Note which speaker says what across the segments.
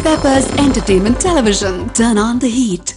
Speaker 1: Peppers Entertainment Television. Turn on the heat.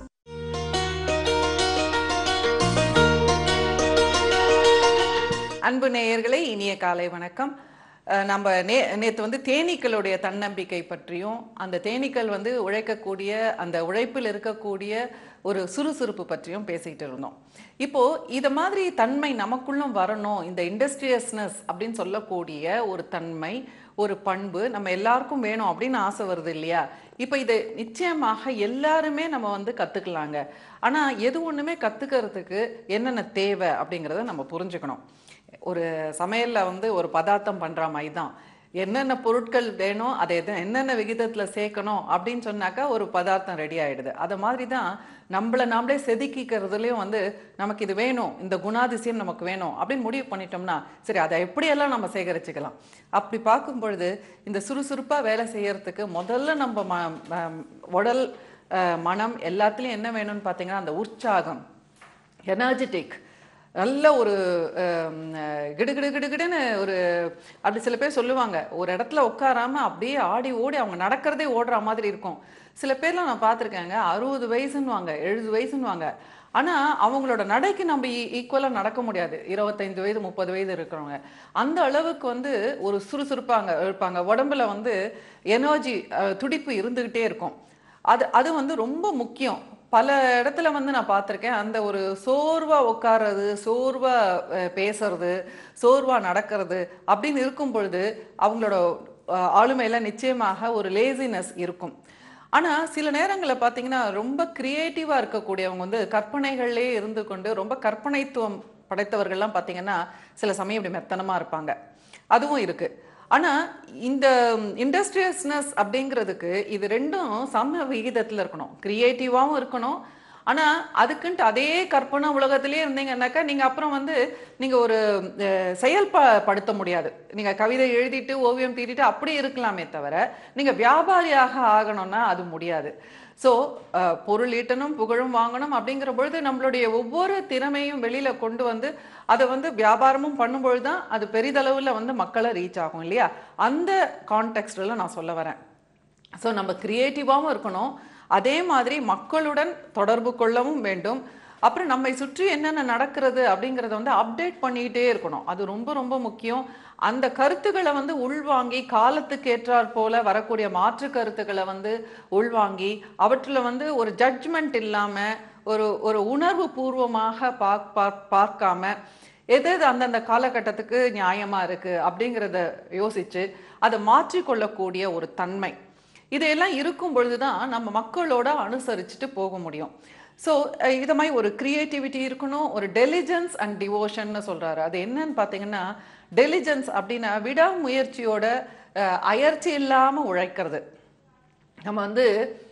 Speaker 2: அன்பு நேயர்களே இனிய காலை வணக்கம் அஹ் நம்ம நே நேற்று வந்து தேனீக்களுடைய தன்னம்பிக்கை பற்றியும் அந்த தேனீக்கள் வந்து உழைக்கக்கூடிய அந்த உழைப்பில் இருக்கக்கூடிய ஒரு சுறுசுறுப்பு பற்றியும் பேசிக்கிட்டு இருந்தோம் இப்போ இத மாதிரி தன்மை நமக்குள்ளும் வரணும் இந்த இண்டஸ்ட்ரியஸ்னஸ் அப்படின்னு சொல்லக்கூடிய ஒரு தன்மை ஒரு பண்பு நம்ம எல்லாருக்கும் வேணும் அப்படின்னு ஆசை வருது இல்லையா இப்போ இது நிச்சயமாக எல்லாருமே நம்ம வந்து கத்துக்கலாங்க ஆனா எது ஒண்ணுமே கத்துக்கிறதுக்கு என்னென்ன தேவை அப்படிங்கிறத நம்ம புரிஞ்சுக்கணும் ஒரு சமையல்ல வந்து ஒரு பதார்த்தம் பண்ற மாதிரி தான் என்னென்ன பொருட்கள் வேணும் அதை எது- என்னென்ன விகிதத்துல சேர்க்கணும் அப்படின்னு சொன்னாக்கா ஒரு பதார்த்தம் ரெடி ஆயிடுது அது மாதிரி தான் நம்மள நாமளே செதுக்கிக்கிறதுலயும் வந்து நமக்கு இது வேணும் இந்த குணாதிசயம் நமக்கு வேணும் அப்படின்னு முடிவு பண்ணிட்டோம்னா சரி அதை எப்படியெல்லாம் நம்ம சேகரிச்சுக்கலாம் அப்படி பார்க்கும் பொழுது இந்த சுறுசுறுப்பா வேலை செய்யறதுக்கு முதல்ல நம்ம ம- ம- உடல் அஹ், மனம் எல்லாத்துலயும் என்ன வேணும்னு பார்த்தீங்கன்னா அந்த உற்சாகம் எனர்ஜெட்டிக் நல்ல ஒரு ஹம், அஹ், கிடுகிடு கிடுகிடுன்னு ஒரு அப்படி சில பேர் சொல்லுவாங்க ஒரு இடத்துல உட்காராம அப்படியே ஆடி ஓடி அவங்க நடக்கிறதே ஓடுற மாதிரி இருக்கும் சில பேர்லாம் நான் பார்த்துருக்கேங்க அறுபது வயசுன்னுவாங்க எழுபது வயசுன்னுவாங்க ஆனா அவங்களோட நடைக்கு நம்ம ஈக்குவலா நடக்க முடியாது இருபத்தைந்து வயது முப்பது வயது இருக்கிறவங்க அந்த அளவுக்கு வந்து ஒரு சுறுசுறுப்பாங்க இருப்பாங்க உடம்புல வந்து எனர்ஜி துடிப்பு இருந்துகிட்டே இருக்கும் அது அது வந்து ரொம்ப முக்கியம் பல இடத்துல வந்து நான் பார்த்துருக்கேன் அந்த ஒரு சோர்வா உட்கார்றது சோர்வா அஹ், பேசுறது சோர்வா நடக்கிறது அப்படின்னு இருக்கும் பொழுது அவங்களோட அஹ், ஆளுமையில நிச்சயமாக ஒரு லேசினஸ் இருக்கும் ஆனா சில நேரங்களில் பார்த்தீங்கன்னா ரொம்ப கிரியேட்டிவா இருக்கக்கூடியவங்க வந்து கற்பனைகள்லே இருந்து கொண்டு ரொம்ப கற்பனைத்துவம் படைத்தவர்கள்லாம் பார்த்தீங்கன்னா சில சமயம் இப்படி மெத்தனமா இருப்பாங்க அதுவும் இருக்கு ஆனா இந்த இண்டஸ்ட்ரியஸ்னஸ் அப்படிங்கிறதுக்கு இது ரெண்டும் சம விகிதத்துல இருக்கணும் கிரியேட்டிவாவும் இருக்கணும் ஆனா அதுக்குன்ட்டு அதே கற்பனை உலகத்திலே இருந்தீங்கன்னாக்கா நீங்க அப்புறம் வந்து நீங்க ஒரு அஹ், செயல்படுத்த முடியாது நீங்க கவிதை எழுதிட்டு ஓவியம் தீட்டிட்டு அப்படி இருக்கலாமே தவிர நீங்க வியாபாரியாக ஆகணும்னா அது முடியாது ஸோ பொருள் ஈட்டணும் புகழும் வாங்கணும் அப்படிங்கிற பொழுது நம்மளுடைய ஒவ்வொரு திறமையும் வெளியில கொண்டு வந்து அதை வந்து வியாபாரமும் பண்ணும்பொழுது தான் அது பெரிதளவுல வந்து மக்களை ரீச் ஆகும் இல்லையா அந்த கான்டெக்ட்ல நான் சொல்ல வரேன் ஸோ நம்ம கிரியேட்டிவாகவும் இருக்கணும் அதே மாதிரி மக்களுடன் தொடர்பு கொள்ளவும் வேண்டும் அப்புறம் நம்மை சுற்றி என்னென்ன நடக்கிறது அப்படிங்கிறத வந்து அப்டேட் பண்ணிக்கிட்டே இருக்கணும் அது ரொம்ப ரொம்ப முக்கியம் அந்த கருத்துக்களை வந்து உள்வாங்கி காலத்துக்கு ஏற்றாற் போல வரக்கூடிய மாற்று கருத்துக்களை வந்து உள்வாங்கி அவற்றில் வந்து ஒரு ஜட்ஜ்மெண்ட் இல்லாம ஒரு ஒரு உணர்வு பூர்வமாக பார்க் பார்க்- பார்க்காம எது எது அந்தந்த காலகட்டத்துக்கு நியாயமா இருக்கு அப்படிங்கிறத யோசிச்சு அதை மாற்றிக்கொள்ளக்கூடிய ஒரு தன்மை இதையெல்லாம் இருக்கும் பொழுதுதான் நம்ம மக்களோட அனுசரிச்சுட்டு போக முடியும் ஸோ இது மாதிரி ஒரு கிரியேட்டிவிட்டி இருக்கணும் ஒரு டெலிஜென்ஸ் அண்ட் டிவோஷன்னு சொல்றாரு அது என்னன்னு பார்த்தீங்கன்னா டெலிஜென்ஸ் அப்படின்னா விடாமுயற்சியோட அஹ், அயற்சி இல்லாம உழைக்கிறது நம்ம வந்து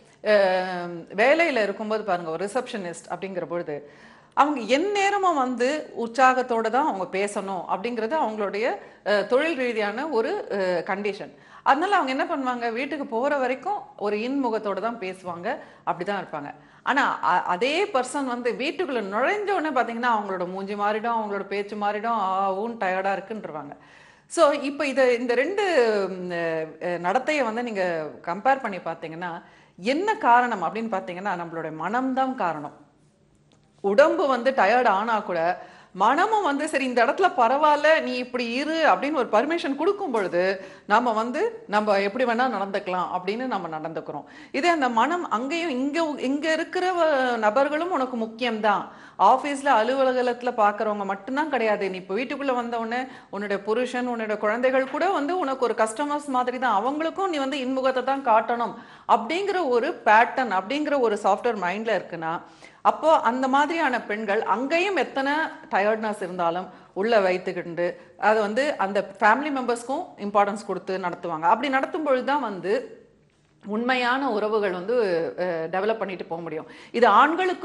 Speaker 2: அஹ், வேலையில இருக்கும்போது பாருங்க ஒரு ரிசப்ஷனிஸ்ட் அப்படிங்கிற பொழுது அவங்க எந்நேரமும் வந்து உற்சாகத்தோட தான் அவங்க பேசணும் அப்படிங்கிறது அவங்களுடைய அஹ், தொழில் ரீதியான ஒரு கண்டிஷன் அதனால அவங்க என்ன பண்ணுவாங்க வீட்டுக்கு போற வரைக்கும் ஒரு இன்முகத்தோட தான் பேசுவாங்க அப்படிதான் இருப்பாங்க ஆனா அ- அதே பர்சன் வந்து வீட்டுக்குள்ள நுழைஞ்ச உடனே பாத்தீங்கன்னா அவங்களோட மூஞ்சி மாறிடும் அவங்களோட பேச்சு மாறிடும் ஆவும் டயர்டா இருக்குன்றவாங்க ஸோ இப்போ இதை இந்த ரெண்டு ம், அஹ், நடத்தையை வந்து நீங்க கம்பேர் பண்ணி பார்த்தீங்கன்னா என்ன காரணம் அப்படின்னு பார்த்தீங்கன்னா நம்மளுடைய மனம்தான் காரணம் உடம்பு வந்து டயர்ட் ஆனா கூட மனமும் வந்து சரி இந்த இடத்துல பரவாயில்ல நீ இப்படி இரு அப்படின்னு ஒரு பர்மிஷன் கொடுக்கும் பொழுது நம்ம வந்து நம்ம எப்படி வேணா நடந்துக்கலாம் அப்படின்னு நம்ம நடந்துக்கிறோம் இதே அந்த மனம் அங்கேயும் இங்க இங்க இருக்கிற அஹ், நபர்களும் உனக்கு முக்கியம்தான் ஆபீஸ்ல அலுவலகத்துல பாக்குறவங்க மட்டும்தான் கிடையாது நீ இப்போ வீட்டுக்குள்ள வந்த உடனே உன்னுடைய புருஷன் உன்னுடைய குழந்தைகள் கூட வந்து உனக்கு ஒரு கஸ்டமர்ஸ் மாதிரி தான் அவங்களுக்கும் நீ வந்து இன்முகத்தை தான் காட்டணும் அப்படிங்கிற ஒரு பேட்டர்ன் அப்படிங்கிற ஒரு சாஃப்ட்வேர் மைண்ட்ல இருக்குன்னா அப்போ அந்த மாதிரியான பெண்கள் அங்கேயும் எத்தனை டயர்ட்னஸ் இருந்தாலும் உள்ள வைத்துக்கிட்டு அது வந்து அந்த ஃபேமிலி மெம்பர்ஸ்க்கும் இம்பார்ட்டன்ஸ் கொடுத்து நடத்துவாங்க அப்படி நடத்தும் பொழுது தான் வந்து உண்மையான உறவுகள் வந்து டெவலப் பண்ணிட்டு போக முடியும் இது ஆண்களுக்கும்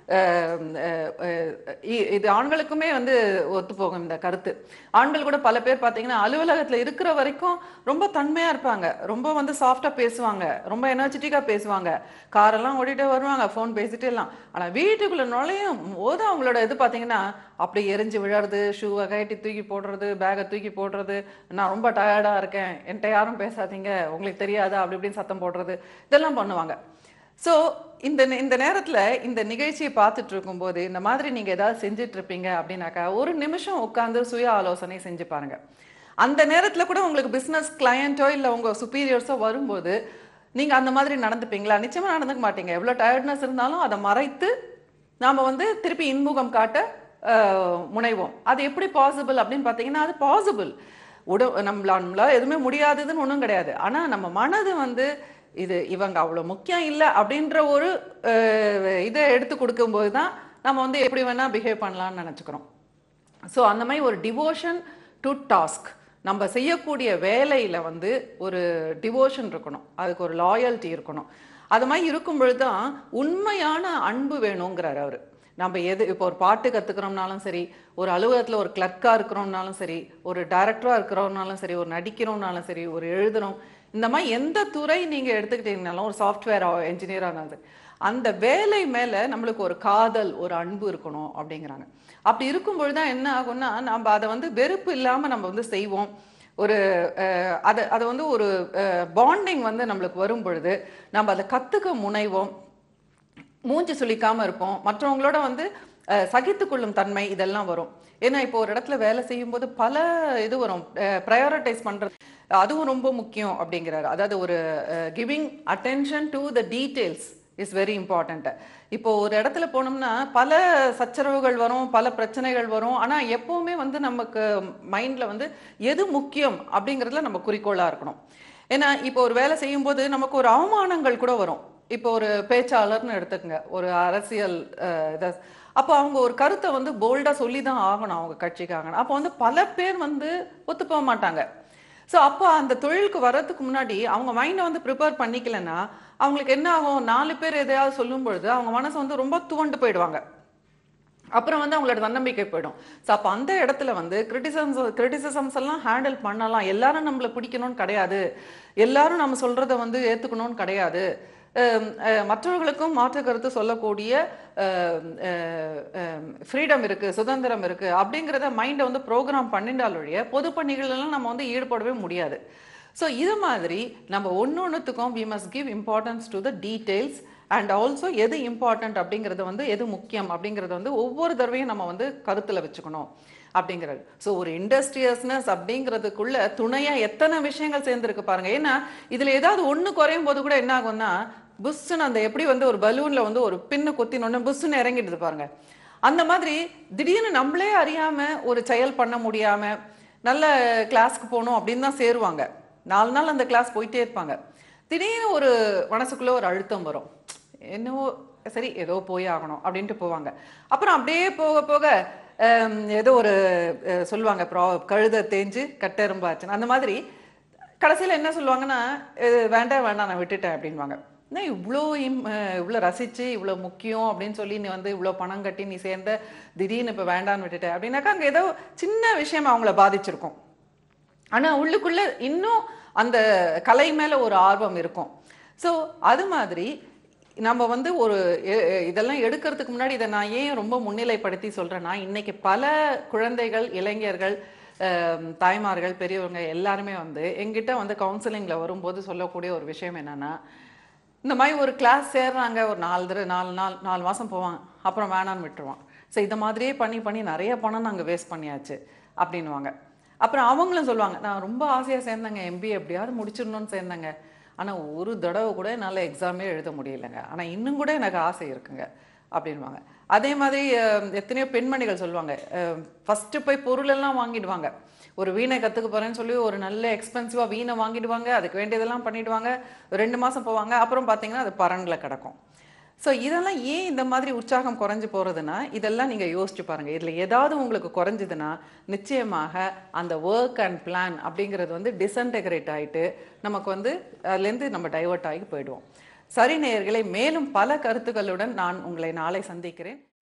Speaker 2: அஹ், அஹ், அஹ், இ- இது ஆண்களுக்குமே வந்து ஒத்து போகும் இந்த கருத்து ஆண்கள் கூட பல பேர் பார்த்தீங்கன்னா அலுவலகத்துல இருக்கிற வரைக்கும் ரொம்ப தன்மையா இருப்பாங்க ரொம்ப வந்து சாஃப்டா பேசுவாங்க ரொம்ப எனர்ஜெட்டிக்கா பேசுவாங்க காரெல்லாம் ஓடிட்டே வருவாங்க ஃபோன் பேசிட்டே எல்லாம் ஆனா வீட்டுக்குள்ள நுழையும் போது அவங்களோட இது பார்த்தீங்கன்னா அப்படி எரிஞ்சு விழறது ஷூவை கட்டி தூக்கி போடுறது பேக்கை தூக்கி போடுறது நான் ரொம்ப டயர்டா இருக்கேன் என்கிட்ட யாரும் பேசாதீங்க உங்களுக்கு தெரியாதா அப்படி இப்படின்னு சத்தம் போடுறது இதெல்லாம் பண்ணுவாங்க ஸோ இந்த நே- இந்த நேரத்துல இந்த நிகழ்ச்சியை பார்த்துட்டு இருக்கும்போது இந்த மாதிரி நீங்க ஏதாவது செஞ்சுட்டு இருப்பீங்க அப்படின்னாக்கா ஒரு நிமிஷம் உட்கார்ந்து சுய ஆலோசனை செஞ்சு பாருங்க அந்த நேரத்துல கூட உங்களுக்கு பிசினஸ் கிளையண்ட்டோ இல்ல உங்க சுப்பீரியர்ஸோ வரும்போது நீங்க அந்த மாதிரி நடந்துப்பீங்களா நிச்சயமா நடந்துக்க மாட்டீங்க எவ்வளவு டயர்ட்னஸ் இருந்தாலும் அதை மறைத்து நாம வந்து திருப்பி இன்முகம் காட்ட அஹ், முனைவோம் அது எப்படி பாசிபிள் அப்படின்னு பார்த்தீங்கன்னா அது பாசிபிள் உட நம்மள நம்மளால எதுவுமே முடியாததுன்னு ஒன்றும் கிடையாது ஆனா நம்ம மனது வந்து இது இவங்க அவ்வளோ முக்கியம் இல்லை அப்படின்ற ஒரு அஹ், இதை எடுத்து கொடுக்கும்போது தான் நம்ம வந்து எப்படி வேணா பிஹேவ் பண்ணலாம்னு நினச்சிக்கிறோம் ஸோ அந்த மாதிரி ஒரு டிவோஷன் டு டாஸ்க் நம்ம செய்யக்கூடிய வேலையில வந்து ஒரு டிவோஷன் இருக்கணும் அதுக்கு ஒரு லாயல்ட்டி இருக்கணும் அது மாதிரி இருக்கும் பொழுது தான் உண்மையான அன்பு வேணுங்கிறார் அவர் நம்ம எது இப்போ ஒரு பாட்டு கத்துக்கிறோம்னாலும் சரி ஒரு அலுவலகத்துல ஒரு கிளர்க்கா இருக்கிறோம்னாலும் சரி ஒரு டைரக்டரா இருக்கிறோம்னாலும் சரி ஒரு நடிக்கிறோம்னாலும் சரி ஒரு எழுதுறோம் இந்த மாதிரி எந்த துறை நீங்க எடுத்துக்கிட்டீங்கனாலும் ஒரு சாஃப்ட்வேர் என்ஜினியரா இருந்தாலும் அந்த வேலை மேல நம்மளுக்கு ஒரு காதல் ஒரு அன்பு இருக்கணும் அப்படிங்கிறாங்க அப்படி இருக்கும் பொழுதுதான் என்ன ஆகும்னா நம்ம அதை வந்து வெறுப்பு இல்லாம நம்ம வந்து செய்வோம் ஒரு அஹ், அதை அதை வந்து ஒரு பாண்டிங் வந்து நம்மளுக்கு வரும் பொழுது நம்ம அதை கத்துக்க முனைவோம் மூஞ்சி சுளிக்காம இருப்போம் மற்றவங்களோட வந்து அஹ், சகித்துக்கொள்ளும் தன்மை இதெல்லாம் வரும் ஏன்னா இப்போ ஒரு இடத்துல வேலை செய்யும்போது பல இது வரும் ப்ரையாரிட்டைஸ் பண்றது அதுவும் ரொம்ப முக்கியம் அப்படிங்கிறாரு அதாவது ஒரு giving attention to the details is very important இப்போ ஒரு இடத்துல போனோம்னா பல சச்சரவுகள் வரும் பல பிரச்சனைகள் வரும் ஆனா எப்பவுமே வந்து நமக்கு மைண்ட்ல வந்து எது முக்கியம் அப்படிங்கிறதுல நம்ம குறிக்கோளா இருக்கணும் ஏன்னா இப்போ ஒரு வேலை செய்யும்போது நமக்கு ஒரு அவமானங்கள் கூட வரும் இப்போ ஒரு பேச்சாளர்னு எடுத்துக்கங்க ஒரு அரசியல் அஹ், இத அப்போ அவங்க ஒரு கருத்தை வந்து போல்டா சொல்லி தான் ஆகணும் அவங்க கட்சிக்காக அப்போ வந்து பல பேர் வந்து ஒத்து போக மாட்டாங்க ஸோ அப்போ அந்த தொழிலுக்கு வர்றதுக்கு முன்னாடி அவங்க மைண்டை வந்து ப்ரிப்பேர் பண்ணிக்கலன்னா அவங்களுக்கு என்ன ஆகும் நாலு பேர் எதையாவது சொல்லும் பொழுது அவங்க மனசு வந்து ரொம்ப துவண்டு போயிடுவாங்க அப்புறம் வந்து அவங்களோட தன்னம்பிக்கை போயிடும் ஸோ அப்போ அந்த இடத்துல வந்து கிரிட்டிசம்ஸ் கிரிட்டிசிசம்ஸ் எல்லாம் ஹேண்டில் பண்ணலாம் எல்லாரும் நம்மளை பிடிக்கணும்னு கிடையாது எல்லாரும் நம்ம சொல்றத வந்து ஏத்துக்கணும்னு கிடையாது அஹ் அஹ் மற்றவர்களுக்கும் மாற்று கருத்து சொல்லக்கூடிய ஃப்ரீடம் இருக்கு சுதந்திரம் இருக்கு அப்படிங்கிறத மைண்டை வந்து ப்ரோக்ராம் பண்ணிட்டால் ஒழிய பொது பணிகள் எல்லாம் நம்ம வந்து ஈடுபடவே முடியாது ஸோ இது மாதிரி நம்ம ஒன்று ஒன்றுத்துக்கும் we must give importance to the details and also எது இம்பார்ட்டன்ட் அப்படிங்கிறது வந்து எது முக்கியம் அப்படிங்கிறத வந்து ஒவ்வொரு தடவையும் நம்ம வந்து கருத்தில் வச்சுக்கணும் அப்படிங்கிறது ஸோ ஒரு இண்டஸ்ட்ரியஸ்னஸ் அப்படிங்கிறதுக்குள்ள துணையா எத்தனை விஷயங்கள் சேர்ந்துருக்கு பாருங்க ஏன்னா இதுல ஏதாவது ஒண்ணு குறையும் போது கூட என்ன ஆகும்னா புஷ்ஷுன்னு அந்த எப்படி வந்து ஒரு பலூன்ல வந்து ஒரு பின்னு குத்தினோன்னு புஷ்ஷுன்னு இறங்கிடுது பாருங்க அந்த மாதிரி திடீர்னு நம்மளே அறியாம ஒரு செயல் பண்ண முடியாம நல்ல கிளாஸ்க்கு போகணும் அப்படின்னு தான் சேருவாங்க நாலு நாள் அந்த கிளாஸ் போயிட்டே இருப்பாங்க திடீர்னு ஒரு மனசுக்குள்ள ஒரு அழுத்தம் வரும் என்னவோ சரி ஏதோ போய் ஆகணும் அப்படின்ட்டு போவாங்க அப்புறம் அப்படியே போக போக ஹம், ஏதோ ஒரு அஹ், சொல்லுவாங்க ப்ரா கழுத தேஞ்சு கட்டெரும்பாச்சுன்னு அந்த மாதிரி கடைசியில் என்ன சொல்லுவாங்கன்னா "இது வேண்டாம் வேண்டாம் நான் விட்டுட்டேன் அப்படின்வாங்க என்ன இவ்வளோ இம் அஹ், இவ்வளோ ரசிச்சு இவ்வளோ முக்கியம் அப்படின்னு சொல்லி நீ வந்து இவ்வளோ பணம் கட்டி நீ சேர்ந்த திடீர்னு இப்போ வேண்டான்னு விட்டுட்ட அப்படின்னாக்கா அங்கே ஏதோ சின்ன விஷயம் அவங்கள பாதிச்சிருக்கும் ஆனா உள்ளுக்குள்ள இன்னும் அந்த கலை மேல ஒரு ஆர்வம் இருக்கும் ஸோ அது மாதிரி நம்ம வந்து ஒரு எ- எ- இதெல்லாம் எடுக்கிறதுக்கு முன்னாடி இதை நான் ஏன் ரொம்ப முன்னிலைப்படுத்தி சொல்றேன்னா இன்னைக்கு பல குழந்தைகள் இளைஞர்கள் ஆம், தாய்மார்கள் பெரியவங்க எல்லாருமே வந்து எங்கிட்ட வந்து கவுன்சிலிங்ல வரும்போது சொல்லக்கூடிய ஒரு விஷயம் என்னன்னா இந்த மாதிரி ஒரு கிளாஸ் சேர்றாங்க ஒரு நாலு தடவை நாலு நாள் நாலு மாசம் போவாங்க அப்புறம் வேணான்னு விட்டுருவான் ஸோ இந்த மாதிரியே பண்ணி பண்ணி நிறைய பணம் நாங்கள் வேஸ்ட் பண்ணியாச்சு அப்படின்னுவாங்க அப்புறம் அவங்களும் சொல்லுவாங்க நான் ரொம்ப ஆசையா சேர்ந்தேங்க எம்பிஏ எப்படியாவது முடிச்சிடணும்னு சேர்ந்தேங்க ஆனா ஒரு தடவை கூட என்னால எக்ஸாமே எழுத முடியலைங்க ஆனா இன்னும் கூட எனக்கு ஆசை இருக்குங்க அப்படின்வாங்க அதே மாதிரி அஹ், எத்தனையோ பெண்மணிகள் சொல்லுவாங்க ஃபர்ஸ்ட் போய் பொருள் எல்லாம் வாங்கிடுவாங்க ஒரு வீணை கத்துக்க போறேன்னு சொல்லி ஒரு நல்ல எக்ஸ்பென்சிவா வீணை வாங்கிடுவாங்க அதுக்கு வேண்டியதெல்லாம் பண்ணிடுவாங்க ரெண்டு மாசம் போவாங்க அப்புறம் பாத்தீங்கன்னா அது பரன்ல கிடக்கும் ஸோ இதெல்லாம் ஏன் இந்த மாதிரி உற்சாகம் குறைஞ்சு போறதுன்னா இதெல்லாம் நீங்க யோசிச்சு பாருங்க இதுல ஏதாவது உங்களுக்கு குறைஞ்சதுன்னா நிச்சயமாக அந்த ஒர்க் அண்ட் பிளான் அப்படிங்கிறது வந்து டிசன்டெகிரேட் ஆயிட்டு நமக்கு வந்து அதுலேருந்து நம்ம டைவர்ட் ஆகி போயிடுவோம் சரி நேயர்களை மேலும் பல கருத்துக்களுடன் நான் உங்களை நாளை சந்திக்கிறேன்